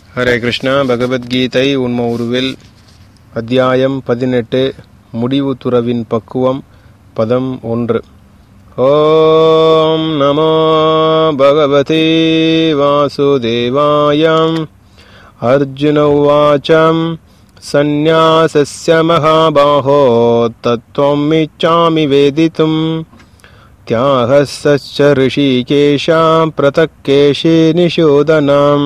ஹரே கிருஷ்ணா பகவத்கீதை உண்ம உருவில் அத்தியாயம் பதினெட்டு முடிவு துறவின் பக்குவம் பதம் ஒன்று ஓம் நமோ பகவதே வாசுதேவாயம் அர்ஜுன உவாச்சம் சந்நியாசஸ்ய மகாபாஹோ தத்துவம் இச்சாமி வேதித்தும் त्यागस्य ऋषिकेशां पृथक् केशे निषोदनम्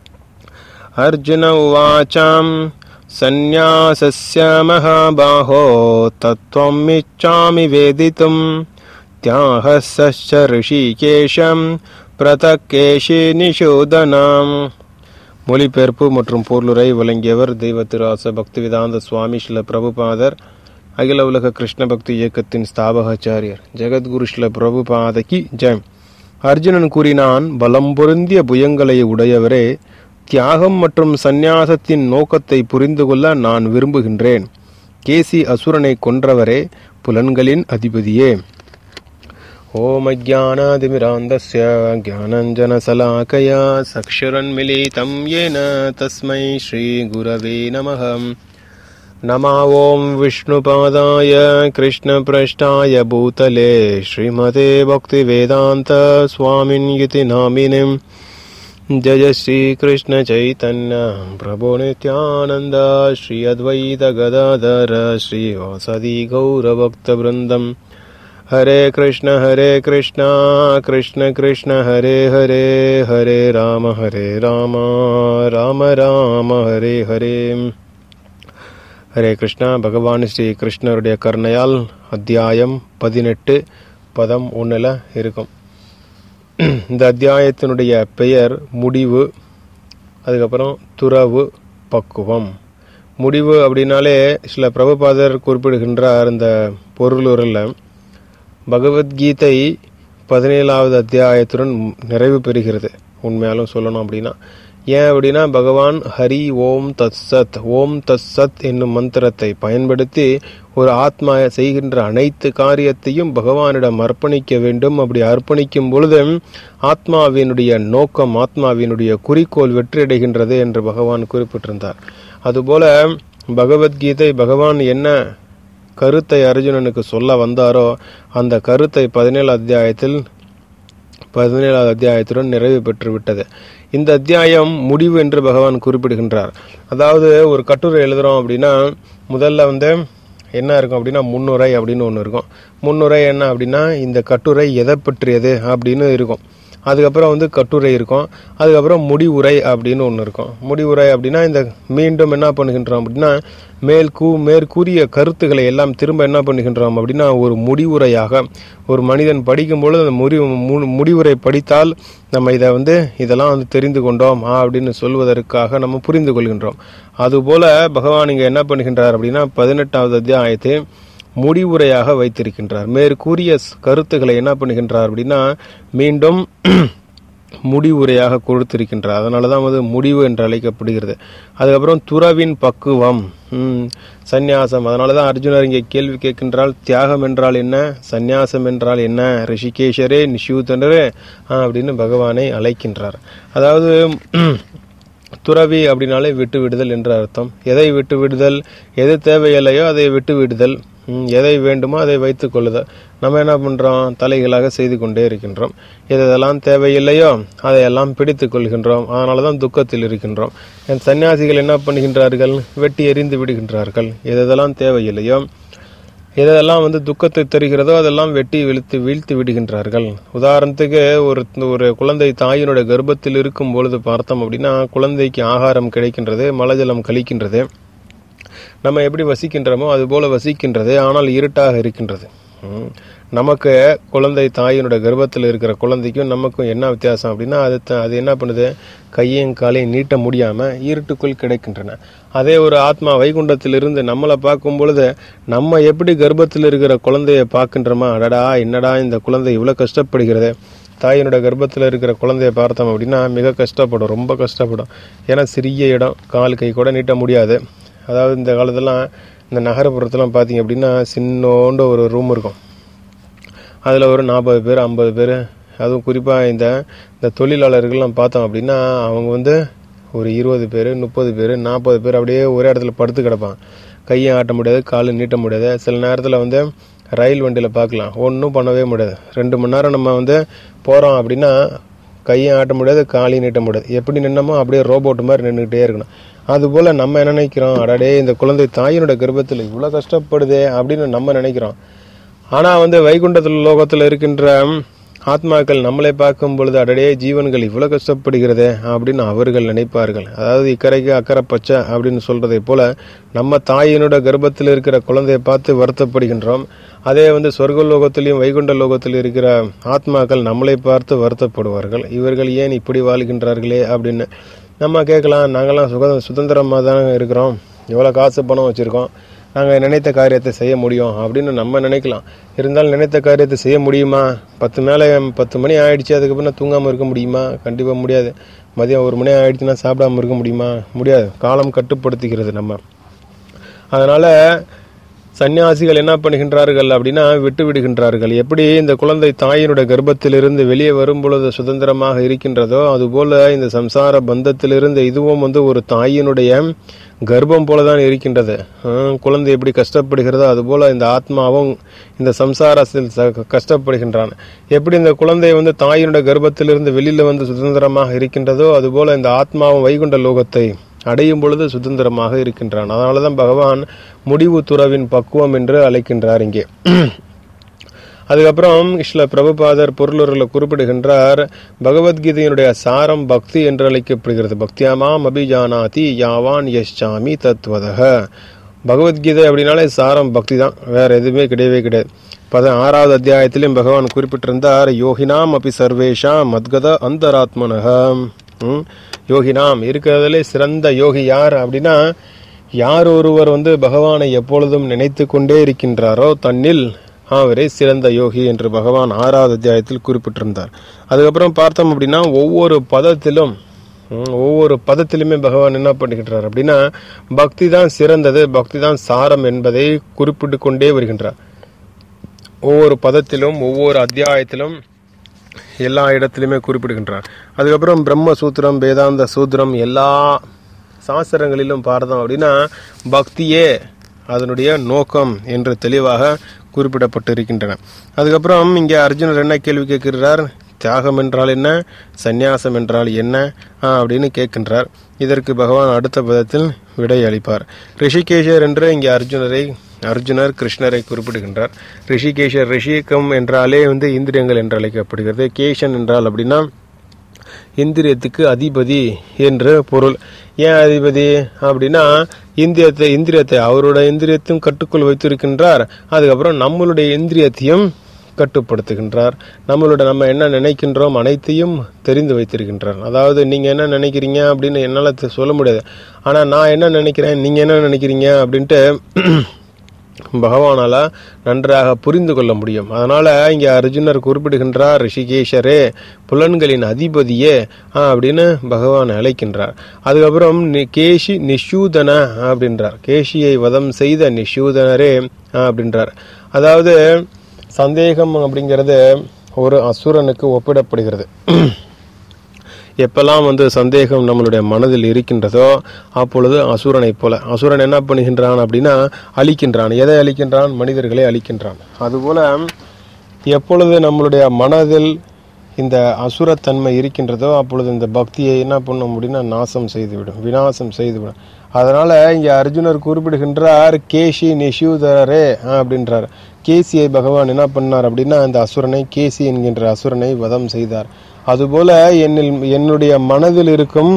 अर्जुन उवाचां सन्न्यासस्य महाबाहो तत्त्वमिच्छामि वेदितुं त्यागस्य ऋषிகேஷம் பிரதக் கேஷே நிஷோதனம் மொழிபெயர்ப்பு மற்றும் பொருளுரை வழங்கியவர் தெய்வ திராச பக்திவேதாந்த சுவாமி ஸ்ரீல பிரபுபாதர் அகில உலக கிருஷ்ண பக்தி இயக்கத்தின் ஸ்தாபகாச்சாரியர் ஜெகத்குரு ஸ்ரீல பிரபுபாதகி ஜெயம் அர்ஜுனன் கூறினான் பலம் பொருந்திய புயங்களை உடையவரே தியாகம் மற்றும் சந்நியாசத்தின் நோக்கத்தை புரிந்து கொள்ள நான் விரும்புகின்றேன் கேசி அசுரனை கொன்றவரே புலன்களின் அதிபதியே ஓம் அஜானாதிமிராந்தஸ்ய ஜானஞ்சனசலாக்கயா சக்ஷுரன்மிலிதம் येन तस्मै श्रीगुरवे नमः नमा ॐ विष्णुपादाय कृष्णपृष्ठाय भूतले श्रीमते भक्तिवेदान्त स्वामिन्यति नामिनिम् जय श्रीकृष्णचैतन्य प्रभो नित्यानन्द श्री अद्वैत गदाधर श्रीवासदि गौरभक्तवृन्दम् हरे कृष्ण हरे कृष्ण कृष्ण कृष्ण हरे हरे हरे राम हरे राम राम राम हरे हरे ஹரே கிருஷ்ணா பகவான் ஸ்ரீ கிருஷ்ணருடைய கருணையால் அத்தியாயம் பதினெட்டு பதம் ஒன்றில் இருக்கும் இந்த அத்தியாயத்தினுடைய பெயர் முடிவு அதுக்கப்புறம் துறவு பக்குவம் முடிவு அப்படின்னாலே சில பிரபுபாதர் குறிப்பிடுகின்றார் இந்த பொருளுரில் பகவத்கீதை பதினேழாவது அத்தியாயத்துடன் நிறைவு பெறுகிறது உண்மையாலும் சொல்லணும் அப்படின்னா ஏன் அப்படின்னா பகவான் ஹரி ஓம் தத் சத் ஓம் தத் சத் என்னும் மந்திரத்தை பயன்படுத்தி ஒரு ஆத்மா செய்கின்ற அனைத்து காரியத்தையும் பகவானிடம் அர்ப்பணிக்க வேண்டும் அப்படி அர்ப்பணிக்கும் பொழுது ஆத்மாவினுடைய நோக்கம் ஆத்மாவினுடைய குறிக்கோள் வெற்றியடைகின்றது என்று பகவான் குறிப்பிட்டிருந்தார் அதுபோல பகவத்கீதை பகவான் என்ன கருத்தை அர்ஜுனனுக்கு சொல்ல வந்தாரோ அந்த கருத்தை பதினேழு அத்தியாயத்தில் பதினேழாவது அத்தியாயத்துடன் நிறைவு பெற்று விட்டது இந்த அத்தியாயம் முடிவு என்று பகவான் குறிப்பிடுகின்றார் அதாவது ஒரு கட்டுரை எழுதுறோம் அப்படின்னா முதல்ல வந்து என்ன இருக்கும் அப்படின்னா முன்னுரை அப்படின்னு ஒன்று இருக்கும் முன்னுரை என்ன அப்படின்னா இந்த கட்டுரை எதை பற்றியது அப்படின்னு இருக்கும் அதுக்கப்புறம் வந்து கட்டுரை இருக்கும் அதுக்கப்புறம் முடிவுரை அப்படின்னு ஒன்று இருக்கும் முடிவுரை அப்படின்னா இந்த மீண்டும் என்ன பண்ணுகின்றோம் அப்படின்னா மேல் கூ மேற்கூறிய கருத்துக்களை எல்லாம் திரும்ப என்ன பண்ணுகின்றோம் அப்படின்னா ஒரு முடிவுரையாக ஒரு மனிதன் படிக்கும் பொழுது அந்த முடி முடிவுரை படித்தால் நம்ம இதை வந்து இதெல்லாம் வந்து தெரிந்து கொண்டோம் அப்படின்னு சொல்வதற்காக நம்ம புரிந்து கொள்கின்றோம் அதுபோல பகவான் இங்கே என்ன பண்ணுகின்றார் அப்படின்னா பதினெட்டாவது அத்தியாயத்தை முடிவுரையாக வைத்திருக்கின்றார் மேற்கூறிய கருத்துக்களை என்ன பண்ணுகின்றார் அப்படின்னா மீண்டும் முடிவுரையாக கொடுத்திருக்கின்றார் அதனால தான் வந்து முடிவு என்று அழைக்கப்படுகிறது அதுக்கப்புறம் துறவின் பக்குவம் சந்நியாசம் அதனால தான் அர்ஜுனர் இங்கே கேள்வி கேட்கின்றால் தியாகம் என்றால் என்ன சந்நியாசம் என்றால் என்ன ரிஷிகேஷரே நிஷூதனரே அப்படின்னு பகவானை அழைக்கின்றார் அதாவது துறவி அப்படின்னாலே விட்டு விடுதல் என்று அர்த்தம் எதை விட்டு விடுதல் எது தேவையில்லையோ அதை விட்டு விடுதல் எதை வேண்டுமோ அதை வைத்துக் கொள்ளுதல் நம்ம என்ன பண்ணுறோம் தலைகளாக செய்து கொண்டே இருக்கின்றோம் எதெல்லாம் தேவையில்லையோ அதையெல்லாம் பிடித்து கொள்கின்றோம் அதனால தான் துக்கத்தில் இருக்கின்றோம் என் சன்னியாசிகள் என்ன பண்ணுகின்றார்கள் வெட்டி எறிந்து விடுகின்றார்கள் எதெல்லாம் தேவையில்லையோ எதெல்லாம் வந்து துக்கத்தை தருகிறதோ அதெல்லாம் வெட்டி வீழ்த்து வீழ்த்து விடுகின்றார்கள் உதாரணத்துக்கு ஒரு ஒரு குழந்தை தாயினுடைய கர்ப்பத்தில் இருக்கும் பொழுது பார்த்தோம் அப்படின்னா குழந்தைக்கு ஆகாரம் கிடைக்கின்றது மலஜலம் கழிக்கின்றது நம்ம எப்படி வசிக்கின்றோமோ அது போல வசிக்கின்றது ஆனால் இருட்டாக இருக்கின்றது நமக்கு குழந்தை தாயினுடைய கர்ப்பத்தில் இருக்கிற குழந்தைக்கும் நமக்கும் என்ன வித்தியாசம் அப்படின்னா அது அது என்ன பண்ணுது கையையும் காலையும் நீட்ட முடியாமல் இருட்டுக்குள் கிடைக்கின்றன அதே ஒரு ஆத்மா வைகுண்டத்திலிருந்து நம்மளை பார்க்கும் பொழுது நம்ம எப்படி கர்ப்பத்தில் இருக்கிற குழந்தைய பார்க்கின்றோமா அடடா என்னடா இந்த குழந்தை இவ்வளோ கஷ்டப்படுகிறது தாயினுடைய கர்ப்பத்தில் இருக்கிற குழந்தைய பார்த்தோம் அப்படின்னா மிக கஷ்டப்படும் ரொம்ப கஷ்டப்படும் ஏன்னா சிறிய இடம் கால் கை கூட நீட்ட முடியாது அதாவது இந்த காலத்தெல்லாம் இந்த நகரப்புறத்தெல்லாம் பார்த்தீங்க அப்படின்னா சின்னோண்டு ஒரு ரூம் இருக்கும் அதில் ஒரு நாற்பது பேர் ஐம்பது பேர் அதுவும் குறிப்பாக இந்த இந்த தொழிலாளர்கள்லாம் பார்த்தோம் அப்படின்னா அவங்க வந்து ஒரு இருபது பேர் முப்பது பேர் நாற்பது பேர் அப்படியே ஒரே இடத்துல படுத்து கிடப்பான் கையை ஆட்ட முடியாது காலு நீட்ட முடியாது சில நேரத்தில் வந்து ரயில் வண்டியில் பார்க்கலாம் ஒன்றும் பண்ணவே முடியாது ரெண்டு மணி நேரம் நம்ம வந்து போகிறோம் அப்படின்னா கையை ஆட்ட முடியாது காலையும் நீட்ட முடியாது எப்படி நின்னமோ அப்படியே ரோபோட் மாதிரி நின்றுக்கிட்டே இருக்கணும் அதுபோல் நம்ம என்ன நினைக்கிறோம் அடடே இந்த குழந்தை தாயினோட கர்ப்பத்தில் இவ்வளோ கஷ்டப்படுதே அப்படின்னு நம்ம நினைக்கிறோம் ஆனால் வந்து வைகுண்டத்தில் லோகத்தில் இருக்கின்ற ஆத்மாக்கள் நம்மளை பார்க்கும் பொழுது அடடே ஜீவன்கள் இவ்வளோ கஷ்டப்படுகிறதே அப்படின்னு அவர்கள் நினைப்பார்கள் அதாவது இக்கரைக்கு அக்கறை பச்சை அப்படின்னு சொல்றதை போல நம்ம தாயினோட கர்ப்பத்தில் இருக்கிற குழந்தையை பார்த்து வருத்தப்படுகின்றோம் அதே வந்து சொர்க்க லோகத்திலையும் வைகுண்ட லோகத்தில் இருக்கிற ஆத்மாக்கள் நம்மளை பார்த்து வருத்தப்படுவார்கள் இவர்கள் ஏன் இப்படி வாழ்கின்றார்களே அப்படின்னு நம்ம கேட்கலாம் நாங்களாம் சுக சுதந்திரமாக தான் இருக்கிறோம் எவ்வளோ காசு பணம் வச்சுருக்கோம் நாங்கள் நினைத்த காரியத்தை செய்ய முடியும் அப்படின்னு நம்ம நினைக்கலாம் இருந்தாலும் நினைத்த காரியத்தை செய்ய முடியுமா பத்து மேலே பத்து மணி ஆயிடுச்சு அதுக்கப்புறம் தூங்காமல் இருக்க முடியுமா கண்டிப்பாக முடியாது மதியம் ஒரு மணி ஆயிடுச்சுன்னா சாப்பிடாம இருக்க முடியுமா முடியாது காலம் கட்டுப்படுத்துகிறது நம்ம அதனால சன்னியாசிகள் என்ன பண்ணுகின்றார்கள் அப்படின்னா விட்டு விடுகின்றார்கள் எப்படி இந்த குழந்தை தாயினுடைய கர்ப்பத்திலிருந்து வெளியே வரும் பொழுது சுதந்திரமாக இருக்கின்றதோ அதுபோல இந்த சம்சார பந்தத்திலிருந்து இதுவும் வந்து ஒரு தாயினுடைய கர்ப்பம் போலதான் இருக்கின்றது ஹம், குழந்தை எப்படி கஷ்டப்படுகிறதோ அதுபோல இந்த ஆத்மாவும் இந்த சம்சாரத்தில் ச- கஷ்டப்படுகின்றான் எப்படி இந்த குழந்தை வந்து தாயினுடைய கர்ப்பத்திலிருந்து வெளியில வந்து சுதந்திரமாக இருக்கின்றதோ அதுபோல இந்த ஆத்மாவும் வைகுண்ட லோகத்தை அடையும் பொழுது சுதந்திரமாக இருக்கின்றான் அதனாலதான் பகவான் முடிவு துறவின் பக்குவம் என்று அழைக்கின்றார் இங்கே அதுக்கப்புறம் ஸ்ரீல பிரபுபாதர் பொருளுரில் குறிப்பிடுகின்றார் பகவத்கீதையினுடைய சாரம் பக்தி என்று அழைக்கப்படுகிறது பக்தியாமாம் அபிஜானாதி யாவான் யஷ்சாமி தத்வதக பகவத்கீதை அப்படின்னாலே சாரம் பக்தி தான் வேற எதுவுமே கிடையவே கிடையாது பத ஆறாவது அத்தியாயத்திலும் பகவான் குறிப்பிட்டிருந்தார் யோகினாம் அபி சர்வேஷாம் மத்கத அந்தராத்மனகம் ம், யோகினாம் இருக்கிறதுலே சிறந்த யோகி யார் அப்படின்னா யார் ஒருவர் வந்து பகவானை எப்பொழுதும் நினைத்து கொண்டே இருக்கின்றாரோ தன்னில் அவரே சிறந்த யோகி என்று பகவான் ஆறாவது அத்தியாயத்தில் குறிப்பிட்டிருந்தார் அதுக்கப்புறம் பார்த்தோம் அப்படின்னா ஒவ்வொரு பதத்திலும் ம், ஒவ்வொரு பதத்திலுமே பகவான் என்ன பண்ணுகின்றார் அப்படின்னா பக்தி தான் சிறந்தது பக்தி தான் சாரம் என்பதை குறிப்பிட்டு கொண்டே வருகின்றார் ஒவ்வொரு பதத்திலும் ஒவ்வொரு அத்தியாயத்திலும் எல்லா இடத்திலுமே குறிப்பிடுகின்றார் அதுக்கப்புறம் பிரம்ம சூத்திரம் வேதாந்த சூத்திரம் எல்லா சாஸ்திரங்களிலும் பார்த்தோம் அப்படின்னா பக்தியே அதனுடைய நோக்கம் என்று தெளிவாக குறிப்பிடப்பட்டிருக்கின்றன அதுக்கப்புறம் இங்கே அர்ஜுனர் என்ன கேள்வி கேட்கிறார் தியாகம் என்றால் என்ன சந்நியாசம் என்றால் என்ன ஆ, அப்படின்னு கேட்கின்றார் இதற்கு பகவான் அடுத்த பதத்தில் விடை அளிப்பார் ரிஷிகேஷர் என்று இங்கே அர்ஜுனரை அர்ஜுனர் கிருஷ்ணரை குறிப்பிடுகின்றார் ரிஷிகேஷர் ரிஷிகம் என்றாலே வந்து இந்திரியங்கள் என்று அழைக்கப்படுகிறது கேஷன் என்றால் அப்படின்னா இந்திரியத்துக்கு அதிபதி என்று பொருள் ஏன் அதிபதி அப்படின்னா இந்திரியத்தை இந்திரியத்தை அவரோட இந்திரியத்தையும் கட்டுக்குள் வைத்திருக்கின்றார் அதுக்கப்புறம் நம்மளுடைய இந்திரியத்தையும் கட்டுப்படுத்துகின்றார் நம்மளோட நம்ம என்ன நினைக்கின்றோம் அனைத்தையும் தெரிந்து வைத்திருக்கின்றார் அதாவது நீங்க என்ன நினைக்கிறீங்க அப்படின்னு என்னால தெ- சொல்ல முடியாது ஆனா நான் என்ன நினைக்கிறேன் நீங்க என்ன நினைக்கிறீங்க அப்படின்ட்டு பகவானால நன்றாக புரிந்து கொள்ள முடியும் அதனால இங்க அர்ஜுனர் குறிப்பிடுகின்றார் ரிஷிகேஷரே புலன்களின் அதிபதியே ஆ, அப்படின்னு பகவான் அழைக்கின்றார் அதுக்கப்புறம் நி- கேஷி நிஷூதன அப்படின்றார் கேஷியை வதம் செய்த நிஷூதனரே ஆ, அப்படின்றார் அதாவது சந்தேகம் அப்படிங்கிறது ஒரு அசுரனுக்கு ஒப்பிடப்படுகிறது எப்பெல்லாம் வந்து சந்தேகம் நம்மளுடைய மனதில் இருக்கின்றதோ அப்பொழுது அசுரனை போல அசுரன் என்ன பண்ணுகின்றான் அப்படின்னா அழிக்கின்றான் எதை அழிக்கின்றான் மனிதர்களை அழிக்கின்றான் அதுபோல எப்பொழுது நம்மளுடைய மனதில் இந்த அசுரத்தன்மை இருக்கின்றதோ அப்பொழுது இந்த பக்தியை என்ன பண்ண முடியும்னா நாசம் செய்துவிடும் விநாசம் செய்துவிடும் அதனால இங்க அர்ஜுனர் குறிப்பிடுகின்றார் கேசி நிஷூதரே அப்படின்றார் கேசியை பகவான் என்ன பண்ணார் அப்படின்னா இந்த அசுரனை கேசி என்கின்ற அசுரனை வதம் செய்தார் அதுபோல என்னில் என்னுடைய மனதில் இருக்கும்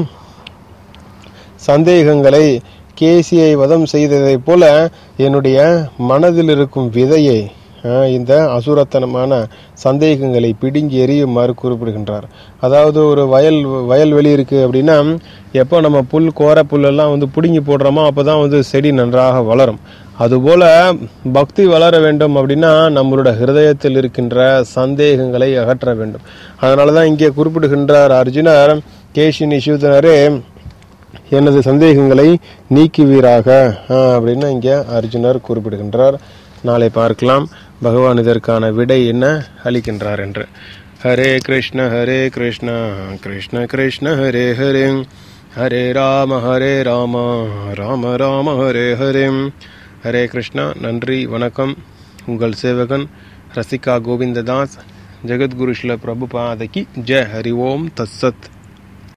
சந்தேகங்களை கேசியை வதம் செய்ததைப் போல என்னுடைய மனதில் இருக்கும் விதையை அஹ், இந்த அசுரத்தனமான சந்தேகங்களை பிடுங்கி எறியுமாறு குறிப்பிடுகின்றார் அதாவது ஒரு வயல் வயல்வெளி இருக்கு அப்படின்னா எப்போ நம்ம புல் கோர புல்லெல்லாம் வந்து பிடுங்கி போடுறோமோ அப்பதான் வந்து செடி நன்றாக வளரும் அதுபோல பக்தி வளர வேண்டும் அப்படின்னா நம்மளோட ஹிருதயத்தில் இருக்கின்ற சந்தேகங்களை அகற்ற வேண்டும் அதனாலதான் இங்கே குறிப்பிடுகின்றார் அர்ஜுனர் கேஷி நிஷூதனரே எனது சந்தேகங்களை நீக்குவீராக ஆ, அப்படின்னு இங்க அர்ஜுனர் குறிப்பிடுகின்றார் நாளை பார்க்கலாம் பகவான் இதற்கான விடை என்ன அளிக்கின்றார் என்று ஹரே கிருஷ்ண ஹரே கிருஷ்ண கிருஷ்ண கிருஷ்ண ஹரே ஹரே ஹரே ராம ஹரே ராம ராம ராம ஹரே ஹரே ஹரே கிருஷ்ணா நன்றி வணக்கம் உங்கள் சேவகன் ரசிகா கோவிந்ததாஸ் ஜெகத்குரு ஸ்ல பிரபுபாதகி ஜெய் ஹரி ஓம் தத்சத்